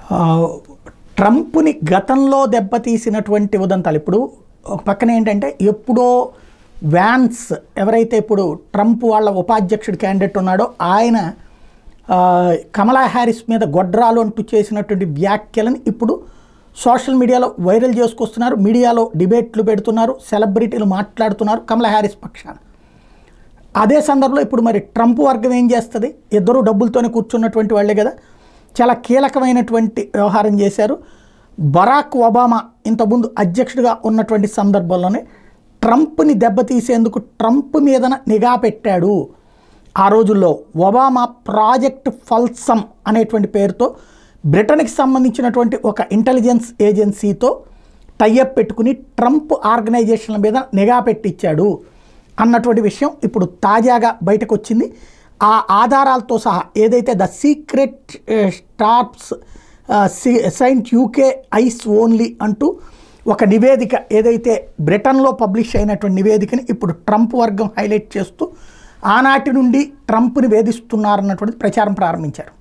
ఆ, ట్రంప్ని గతంలో దెబ్బతీసినటువంటి ఉదంతాలు ఇప్పుడు ఒక పక్కన ఏంటంటే ఎప్పుడో వ్యాన్స్ ఎవరైతే ఇప్పుడు ట్రంప్ వాళ్ళ ఉపాధ్యక్షుడు క్యాండిడేట్ ఉన్నాడో ఆయన ఆ, కమలా హ్యారిస్ మీద గొడ్రాలు అంటూ చేసినటువంటి వ్యాఖ్యలను ఇప్పుడు సోషల్ మీడియాలో వైరల్ చేసుకొస్తున్నారు మీడియాలో డిబేట్లు పెడుతున్నారు సెలబ్రిటీలు మాట్లాడుతున్నారు కమలా హ్యారిస్ పక్షాన అదే సందర్భంలో ఇప్పుడు మరి ట్రంప్ వర్గం ఏం చేస్తుంది ఇద్దరు డబ్బులతోనే కూర్చున్నటువంటి వాళ్ళే కదా చాలా కీలకమైనటువంటి వ్యవహారం చేశారు బరాక్ ఒబామా ఇంతకుముందు అధ్యక్షుడిగా ఉన్నటువంటి సందర్భంలోనే ట్రంప్ని దెబ్బతీసేందుకు ట్రంప్ మీదన నిఘా పెట్టాడు ఆ రోజుల్లో ఒబామా ప్రాజెక్ట్ ఫల్సమ్ అనేటువంటి పేరుతో బ్రిటన్కి సంబంధించినటువంటి ఒక ఇంటెలిజెన్స్ ఏజెన్సీతో టైఅప్ పెట్టుకుని ట్రంప్ ఆర్గనైజేషన్ల మీద నిఘా పెట్టించాడు అన్నటువంటి విషయం ఇప్పుడు తాజాగా బయటకు వచ్చింది ఆ ఆధారాలతో సహా ఏదైతే ద సీక్రెట్ స్టార్ప్స్ సైంట్ యూకే ఐస్ ఓన్లీ అంటూ ఒక నివేదిక ఏదైతే బ్రిటన్లో పబ్లిష్ అయినటువంటి నివేదికని ఇప్పుడు ట్రంప్ వర్గం హైలైట్ చేస్తూ ఆనాటి నుండి ట్రంప్ని వేధిస్తున్నారన్నటువంటి ప్రచారం ప్రారంభించారు